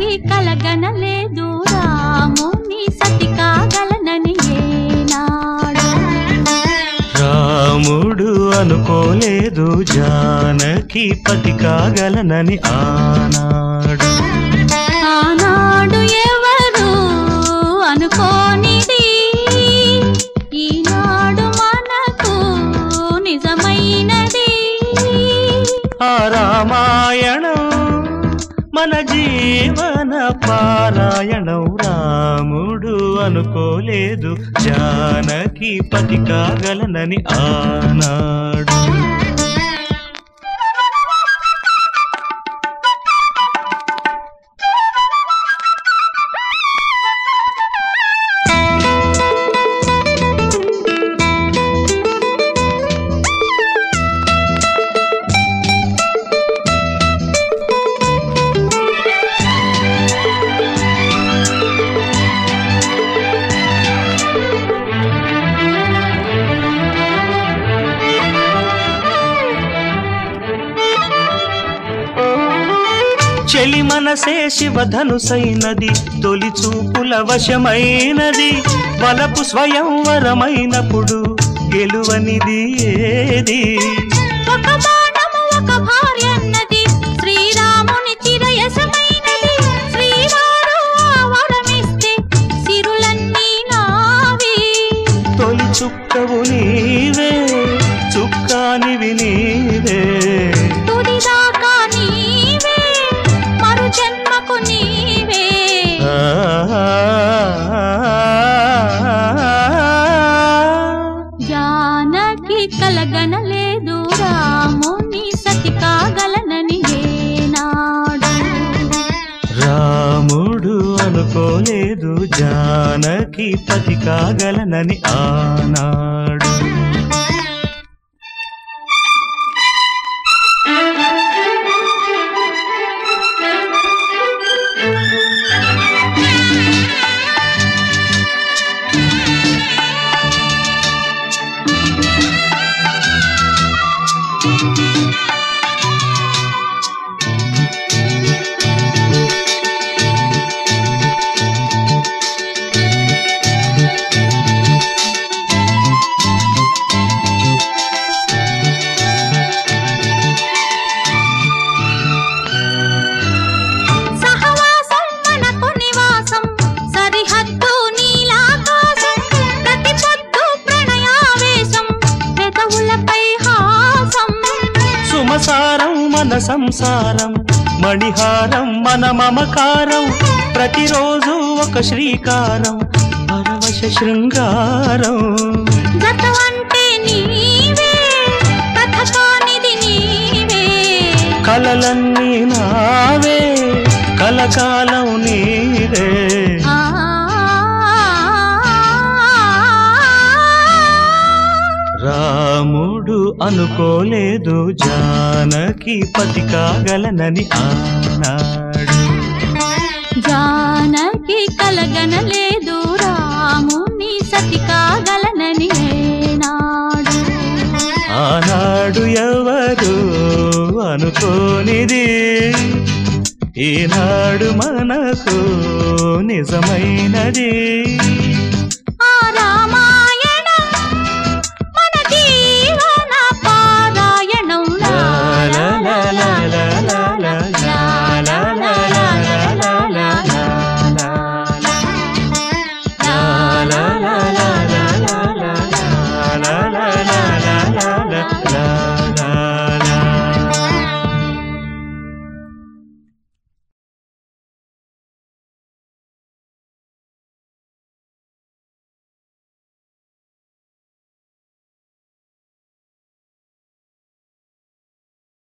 జానకి కలగనలేదు రాముని సతి కాగలనని ఏనాడు రాముడు అనుకోలేదు జానకి పతి కాగలనని ఆనాడు ఆనాడు ఎవరు అనుకోనిది ఈనాడు మనకు నిజమైనది ఆ రామాయణం మన జీవన పారాయణం రాముడు అనుకోలేదు జానకి పతి కాగలనని ఆనాడు చెలి మనసే శివధనుసైనది తొలి చూపుల వశమైనది వలపు స్వయంవరమైనప్పుడు గెలువనిది ఏది ఒక బాణము ఒక భార్య అన్నది శ్రీరాముని చిరయసమైనది శ్రీవారు ఆ వరమిస్తే సిరులన్నీ నావి తొలి చుక్కవు నీవే చుక్కానివి నీవే తుదిదాకా నీవే మరు జన్మకు నీవే జానకి కలగనలేదు రాముని సతి కాగలనని ఏనాడు రాముడు అనుకోలేదు జానకి పతి కాగలనని ఆనాడు సహవాసం మనకు నివాసం సరిహద్దు నీలాకాశం ప్రతి పొద్దు ప్రణయావేశం పెదవులపై హాసం సుమసారం మన సంసారం మణిహారం మన మమకారం ప్రతిరోజు ఒక శ్రీకారం పరవశ శృంగారం గత అంటే నీవే కథ కానిది నీవే కలలన్నీ నావే కలకాలం నీవే ఆ రాముడు అనుకోలేదు జానకి పతి కాగలనని ఆనాడు జానకి కలగనలేదు రాముని సతి కాగలనని ఏనాడు ఆనాడు ఎవరు అనుకోనిది ఈనాడు మనకు నిజమైనది ఆ రామాయణ